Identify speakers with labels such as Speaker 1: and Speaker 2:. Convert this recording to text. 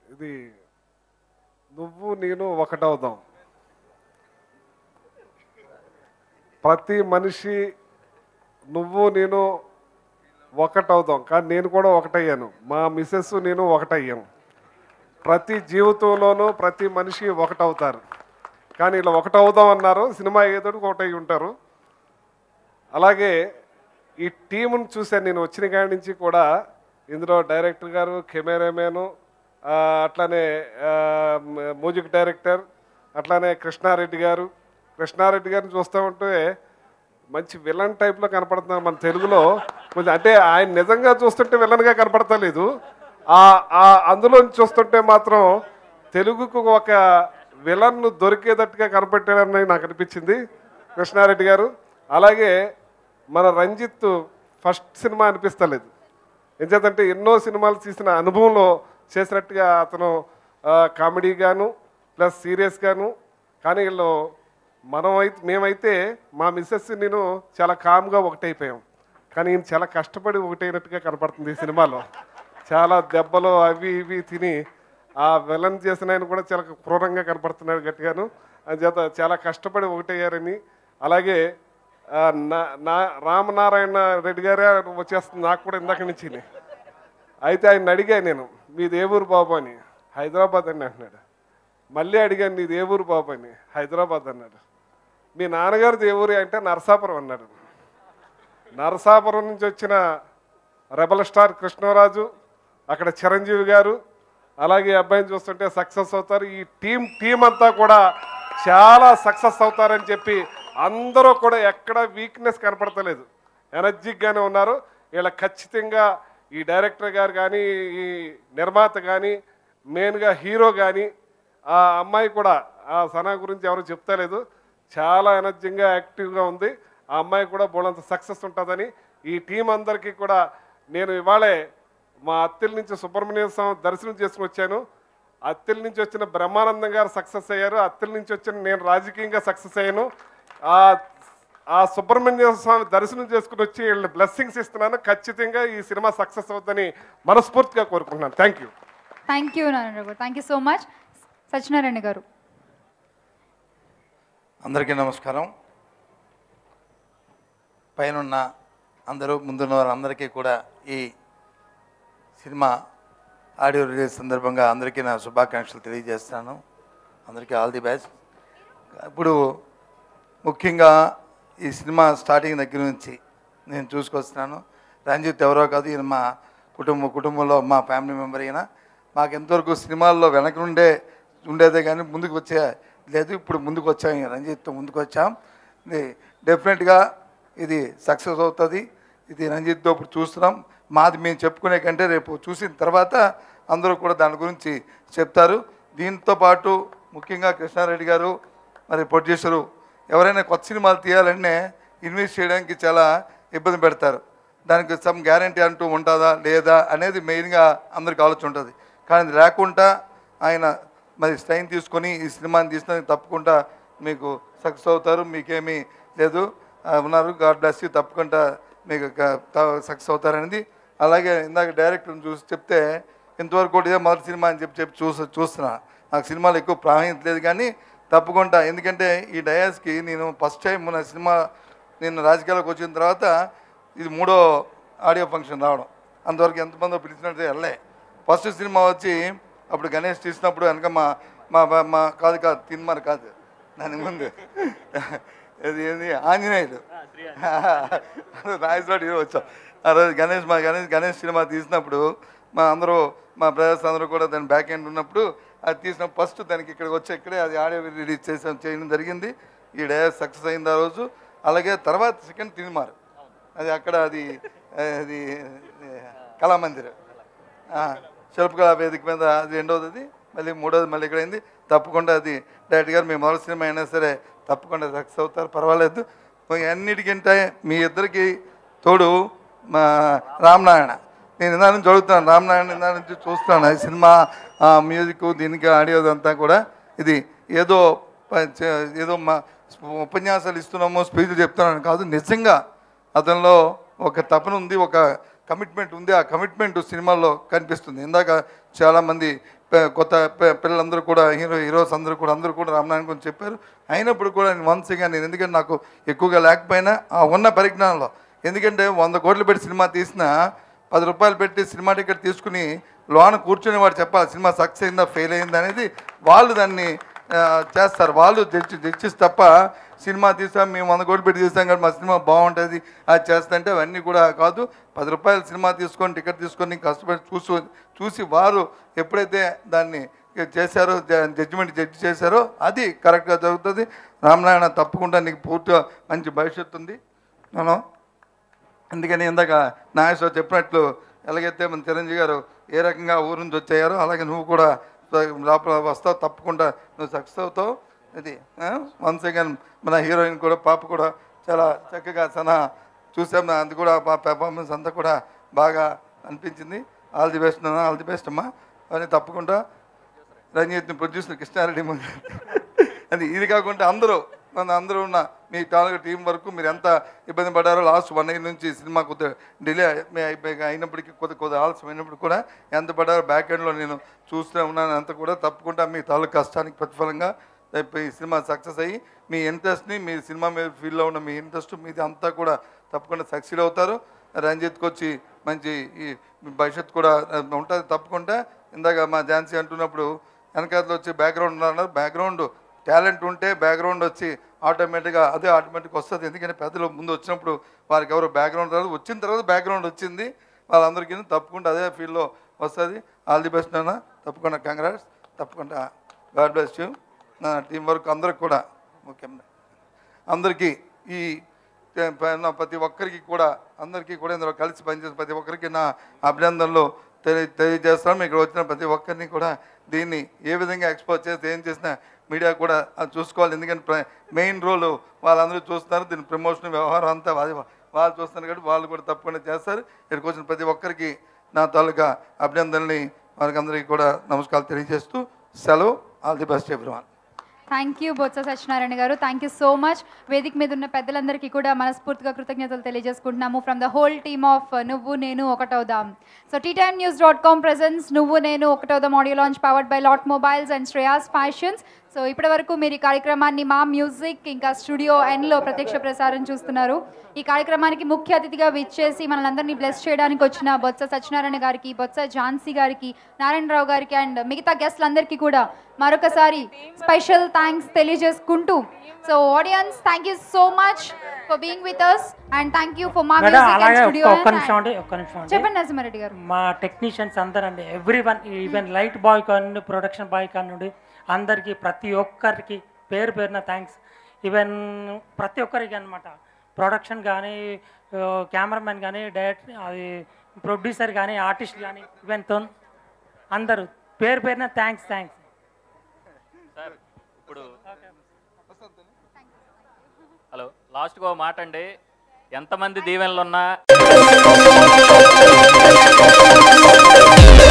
Speaker 1: ఇది నువ్వు నేను ఒకటవుదాం ప్రతి మనిషి నువ్వు నేను ఒకటవుదాం కానీ నేను కూడా ఒకటయ్యాను మా మిస్సెస్ నేను ఒకటయ్యాం ప్రతి జీవితంలోనూ ప్రతి మనిషి ఒకటవుతారు కానీ ఇలా ఒకటవుదాం అన్నారు సినిమా ఏదో ఒకటై ఉంటారు అలాగే ఈ టీమును చూశాను నేను వచ్చిన కాడి నుంచి కూడా ఇందులో డైరెక్టర్ గారు కెమెరామెను ఆ, అట్లానే ఆ, మ- మ్యూజిక్ డైరెక్టర్ అట్లానే కృష్ణారెడ్డి గారు కృష్ణారెడ్డి గారిని చూస్తూ ఉంటే మంచి విలన్ టైప్లో కనపడుతున్నారు మన తెలుగులో కొంచెం అంటే ఆయన నిజంగా చూస్తుంటే విలన్గా కనపడతలేదు ఆ ఆ అందులో చూస్తుంటే మాత్రం తెలుగుకు ఒక విలన్ దొరికేటట్టుగా కనపెట్టాడని నాకు అనిపించింది కృష్ణారెడ్డి గారు అలాగే మన రంజిత్ ఫస్ట్ సినిమా అనిపిస్తలేదు ఎందుకంటే ఎన్నో సినిమాలు తీసిన అనుభవంలో చేసినట్టుగా అతను కామెడీ గాను ప్లస్ సీరియస్ గాను కానీ వీళ్ళు మనం అయితే మేమైతే మా మిస్సెస్ నేను చాలా కామ్గా ఒకటైపోయాం కానీ ఈయన చాలా కష్టపడి ఒకటైనట్టుగా కనపడుతుంది ఈ సినిమాలో చాలా దెబ్బలు అవి ఇవి తిని ఆ విలన్ చేసిన ఆయన కూడా చాలా క్రూరంగా కనపడుతున్నాడు గట్టిగాను అందుచేత చాలా కష్టపడి ఒకటయ్యారని అలాగే ఆ, నా నా రామనారాయణ రెడ్డి గారే వచ్చేస్తుంది నాకు కూడా ఇందాక నుంచి అయితే ఆయన అడిగా నేను మీది ఏ ఊరు బాబు అని హైదరాబాద్ అని అంటున్నాడు మళ్ళీ అడిగాను నీది ఏ ఊరు బాబు అని హైదరాబాద్ అన్నాడు మీ నాన్నగారిది ఏ ఊరు అంటే నరసాపురం అన్నాడు నరసాపురం నుంచి వచ్చిన రెబల్ స్టార్ కృష్ణరాజు అక్కడ చిరంజీవి గారు అలాగే ఈ అబ్బాయిని చూస్తుంటే సక్సెస్ అవుతారు ఈ టీం టీం అంతా కూడా చాలా సక్సెస్ అవుతారని చెప్పి అందరూ కూడా ఎక్కడ వీక్నెస్ కనపడతలేదు ఎనర్జిక్గానే ఉన్నారు వీళ్ళ ఖచ్చితంగా ఈ డైరెక్టర్ గారు కానీ ఈ నిర్మాత కానీ మెయిన్గా హీరో కానీ ఆ అమ్మాయి కూడా ఆ సనా గురించి ఎవరు చెప్తలేదు చాలా ఎనర్జీగా యాక్టివ్గా ఉంది ఆ అమ్మాయి కూడా బోళంత సక్సెస్ ఉంటుందని ఈ టీం అందరికీ కూడా నేను ఇవాళే మా అత్తిల నుంచి సుబ్రహ్మణ్య స్వామి దర్శనం చేసుకుని వచ్చాను అత్తిల నుంచి వచ్చిన బ్రహ్మానందం గారు సక్సెస్ అయ్యారు అత్తిల నుంచి వచ్చిన నేను రాజకీయంగా సక్సెస్ అయ్యాను ఆ ఆ సుబ్రహ్మణ్య స్వామి దర్శనం చేసుకుని వచ్చి వీళ్ళని బ్లెస్సింగ్స్ ఇస్తున్నాను ఖచ్చితంగా ఈ సినిమా సక్సెస్ అవుతుందని మనస్ఫూర్తిగా కోరుకుంటున్నాను thank you
Speaker 2: thank you Narayana గారు thank you so much Satyanarayana గారు
Speaker 3: అందరికీ నమస్కారం పైనున్న అందరూ ముందున్న వారందరికీ కూడా ఈ సినిమా ఆడియో రిలీజ్ సందర్భంగా అందరికీ నా శుభాకాంక్షలు తెలియజేస్తాను అందరికీ ఆల్ ది బెస్ట్ ఇప్పుడు ముఖ్యంగా ఈ సినిమా స్టార్టింగ్ దగ్గర నుంచి నేను చూసుకొస్తున్నాను రంజిత్ ఎవరో కాదు ఈయన మా కుటుంబ కుటుంబంలో మా ఫ్యామిలీ మెంబర్ ఈయన మాకు ఎంతవరకు సినిమాల్లో వెనక నుండే ఉండేదే కానీ ముందుకు వచ్చే లేదు ఇప్పుడు ముందుకు వచ్చాం ఈ రంజిత్తో ముందుకు వచ్చాం ఇది డెఫినెట్గా ఇది సక్సెస్ అవుతుంది ఇది రంజిత్తో ఇప్పుడు చూస్తున్నాం మాది మేము చెప్పుకునే కంటే రేపు చూసిన తర్వాత అందరూ కూడా దాని గురించి చెప్తారు దీంతో పాటు ముఖ్యంగా కృష్ణారెడ్డి గారు మరి ప్రొడ్యూసరు ఎవరైనా కొత్త సినిమాలు తీయాలంటే ఇన్వెస్ట్ చేయడానికి చాలా ఇబ్బంది పెడతారు దానికి సమ్ గ్యారంటీ అంటూ ఉంటుందా లేదా అనేది మెయిన్గా అందరికి ఆలోచన ఉంటుంది కానీ అది లేకుండా ఆయన మరి స్టైన్ తీసుకొని ఈ సినిమాని తీసిన తప్పకుండా మీకు సక్సెస్ అవుతారు మీకేమీ లేదు ఆ, ఉన్నారు గాడ్ బ్లెస్ యూ తప్పకుండా మీకు సక్సెస్ అవుతారనేది అలాగే ఇందాక డైరెక్టర్ని చూసి చెప్తే ఇంతవరకు కూడా ఇదే మొదటి సినిమా అని చెప్పి చెప్పి చూసి చూస్తున్నా నాకు సినిమాలు ఎక్కువ ప్రాధాన్యత లేదు కానీ తప్పకుండా ఎందుకంటే ఈ డయాస్కి నేను ఫస్ట్ టైం నా సినిమా నేను రాజకీయాల్లోకి వచ్చిన తర్వాత ఇది మూడో ఆడియో ఫంక్షన్ రావడం అంతవరకు ఎంతమందో పిలిచినట్టు వెళ్ళే ఫస్ట్ సినిమా వచ్చి అప్పుడు గణేష్ తీసినప్పుడు వెనక మా మా మా- మా కాదు కాదు తిన్మార్ కాదు దాని ముందు ఇది ఏంది ఆంజనేయుడు నాయసరాడు హీరో వచ్చాం ఆ రోజు గణేష్ మా గణేష్ గణేష్ సినిమా తీసినప్పుడు మా అందరూ మా బ్రదర్స్ అందరూ కూడా దాని బ్యాక్ ఎండ్ ఉన్నప్పుడు అది తీసిన ఫస్ట్ దానికి ఇక్కడికి వచ్చి ఇక్కడే అది ఆడియో రిలీజ్ చేసాం చేయడం జరిగింది ఈ డే సక్సెస్ అయింది ఆ రోజు అలాగే తర్వాత సెకండ్ తిన్మార్ అది అక్కడ అది అది కళామందిర్ ఆ, శిల్పకళా వేదిక మీద అది రెండోది అది మళ్ళీ మూడోది మళ్ళీ ఇక్కడ అయింది తప్పకుండా అది డైరెక్ట్ గారు మీ మొదటి సినిమా అయినా సరే తప్పకుండా సక్సెస్ అవుతారు పర్వాలేదు అన్నిటికంటే మీ ఇద్దరికి తోడు మా రామనారాయణ నేను ఇందా నుంచి చదువుతున్నాను రామనారాయణ ఇందా నుంచి చూస్తున్నాను ఈ సినిమా ఆ, మ్యూజిక్ దీనికి ఆడియో అంతా కూడా ఇది ఏదో ప- చే- ఏదో మా ఉపన్యాసాలు ఇస్తున్నామో స్పీచ్లు చెప్తున్నాను కాదు నిజంగా అతనిలో ఒక తపన ఉంది ఒక కమిట్మెంట్ ఉంది ఆ కమిట్మెంట్ సినిమాల్లో కనిపిస్తుంది ఇందాక చాలామంది ప- కొత్త ప- పిల్లలందరూ కూడా హీరో హీరోస్ అందరూ కూడా అందరూ కూడా రామనారాయణ గురించి చెప్పారు అయినప్పుడు కూడా నేను వన్స్గా నేను ఎందుకంటే నాకు ఎక్కువగా లేకపోయినా ఆ ఉన్న పరిజ్ఞానంలో ఎందుకంటే వంద కోట్లు పెట్టి సినిమా తీసినా పది రూపాయలు పెట్టి సినిమా టికెట్ తీసుకుని లోన కూర్చొని వాడు చెప్పాలి సినిమా సక్సెస్ అయిందా ఫెయిల్ అయిందా అనేది వాళ్ళు దాన్ని ఆ, చేస్తారు వాళ్ళు జడ్జి జడ్జిస్ తప్ప సినిమా తీసాం మేము వంద కోట్లు పెట్టి తీసాం కానీ మా సినిమా బాగుంటుంది అది చేస్తుంటే అవన్నీ కూడా కాదు పది రూపాయలు సినిమా తీసుకొని టికెట్ తీసుకొని కష్టపడి చూసి చూసి వారు ఎప్పుడైతే దాన్ని చేశారో జడ్జిమెంట్ జడ్జి చేశారో అది కరెక్ట్గా జరుగుతుంది రామనారాయణ తప్పకుండా నీకు పూర్తిగా మంచి భవిష్యత్తు ఉంది నేను అందుకని ఇందాక నాగేశ్వర చెప్పినట్లు ఎలాగైతే మన చిరంజీవి గారు ఏ రకంగా ఊరు నుంచి వచ్చాయారో అలాగే నువ్వు కూడా లోపల వస్తావు తప్పకుండా నువ్వు సక్సెస్ అవుతావు ఇది వన్స్ అగైన్ మన హీరోయిన్ కూడా పాప కూడా చాలా చక్కగా చాలా చూసాం అది కూడా మా పెర్ఫార్మెన్స్ అంతా కూడా బాగా అనిపించింది ఆల్ ది బెస్ట్ నాన్న ఆల్ ది బెస్ట్ అమ్మా అని తప్పకుండా రంజిత్ ప్రొడ్యూసర్ కృష్ణారెడ్డి ముందు అది ఇది కాకుండా అందరూ మన అందరూ ఉన్న మీ తాలూకా టీం వరకు మీరు ఎంత ఇబ్బంది పడ్డారో లాస్ట్ వన్ ఇయర్ నుంచి సినిమా కొద్దిగా డిలే అయినప్పటికీ కొద్ది కొద్ది ఆలస్యం అయినప్పుడు కూడా ఎంత పడ్డారో బ్యాక్ ఎండ్లో నేను చూస్తూ ఉన్నాను అంత కూడా తప్పకుండా మీ తాలూకా కష్టానికి ప్రతిఫలంగా రేపు ఈ సినిమా సక్సెస్ అయ్యి మీ ఇంట్రెస్ట్ని మీ సినిమా మీద ఫీల్డ్లో ఉన్న మీ ఇంట్రెస్ట్ మీది అంతా కూడా తప్పకుండా సక్సీడ్ అవుతారు రంజిత్కి వచ్చి మంచి ఈ భవిష్యత్తు కూడా ఉంటుంది తప్పకుండా ఇందాక మా ఝాన్సీ అంటున్నప్పుడు వెనకాతలు వచ్చి బ్యాక్గ్రౌండ్ ఉన్నారు బ్యాక్గ్రౌండ్ టాలెంట్ ఉంటే బ్యాక్గ్రౌండ్ వచ్చి ఆటోమేటిక్గా అదే ఆటోమేటిక్ వస్తుంది ఎందుకంటే పెద్దలు ముందు వచ్చినప్పుడు వారికి ఎవరు బ్యాక్గ్రౌండ్ రాదు వచ్చిన తర్వాత బ్యాక్గ్రౌండ్ వచ్చింది వాళ్ళందరికీ తప్పకుండా అదే ఫీల్డ్లో వస్తుంది ఆల్ ది బెస్ట్ నాన్న తప్పకుండా కంగ్రాట్స్ తప్పకుండా గాడ్ బ్లెస్ యూ నా టీం వర్క్ అందరికి కూడా ముఖ్యంగా అందరికీ ఈ తే- ప- నా ప్రతి ఒక్కరికి కూడా అందరికీ కూడా ఇందులో కలిసి పనిచేసిన ప్రతి ఒక్కరికి నా అభినందనలు తెలియ తెలియజేస్తాను ఇక్కడ వచ్చిన ప్రతి ఒక్కరిని కూడా దీన్ని ఏ విధంగా ఎక్స్పోజ్ చేస్తే ఏం చేసినా మీడియా కూడా అది చూసుకోవాలి ఎందుకంటే మెయిన్ రోల్ వాళ్ళందరూ చూస్తున్నారు దీని ప్రమోషన్ వ్యవహారం అంతా అది వాళ్ళు చూస్తున్నారు కాబట్టి వాళ్ళు కూడా తప్పకుండా చేస్తారు ఇక్కడికి వచ్చిన ప్రతి ఒక్కరికి నా తాలూకా అభినందనల్ని వారికి అందరికీ కూడా నమస్కారాలు తెలియజేస్తూ సెలవు all the best everyone
Speaker 2: thank you Botsa Satyanarayana గారు థ్యాంక్ యూ సో మచ్ వేదిక మీద ఉన్న పెద్దలందరికీ కూడా మనస్ఫూర్తిగా కృతజ్ఞతలు తెలియజేసుకుంటున్నాము from the whole team of Nuvvu Nenu Okatavudam so tea time news dot com presence Nuvvu Nenu Okatavudam audio launch powered by Lot Mobiles and Shreyas fashions so ఇప్పటి వరకు మీరు ఈ కార్యక్రమాన్ని మా మ్యూజిక్ ఇంకా స్టూడియో ఎన్లో ప్రత్యక్ష ప్రసారం చూస్తున్నారు ఈ కార్యక్రమానికి ముఖ్య అతిథిగా విచ్చేసి మనల్ని బ్లెస్ చేయడానికి వచ్చిన బొత్స సత్యనారాయణ గారికి బొత్స ఝాన్సీ గారికి నారాయణరావు గారికి అండ్ మిగతా గెస్ట్లందరికీ కూడా మరొకసారి స్పెషల్ థ్యాంక్స్ తెలియజేసుకుంటూ so audience thank you so much for being with us and thank you for మా
Speaker 4: మేడం
Speaker 2: మ్యూజిక్ అండ్
Speaker 4: అలాగే
Speaker 2: స్టూడియో
Speaker 4: ఒక్క నిమిషం అండి ఒక్క నిమిషం అండి
Speaker 2: చెప్పండి నరసింహారెడ్డి గారు
Speaker 4: మా టెక్నీషియన్స్ అందరండి every one even light boy కానివ్వండి ప్రొడక్షన్ బాయ్ కానివ్వండి అందరికీ ప్రతి ఒక్కరికి పేరు పేరున థ్యాంక్స్ ఈవెన్ ప్రతి ఒక్కరికి అనమాట ప్రొడక్షన్ కానీ కెమెరామెన్ కానీ డైరెక్టర్ అది ప్రొడ్యూసర్ కానీ ఆర్టిస్ట్ కానీ ఈవెన్ తో అందరూ పేరు పేరున థ్యాంక్స్ థ్యాంక్స్
Speaker 5: సార్ ఇప్పుడు హలో లాస్ట్గా ఒక మాట అండి ఎంతమంది దీవెనలు ఉన్నా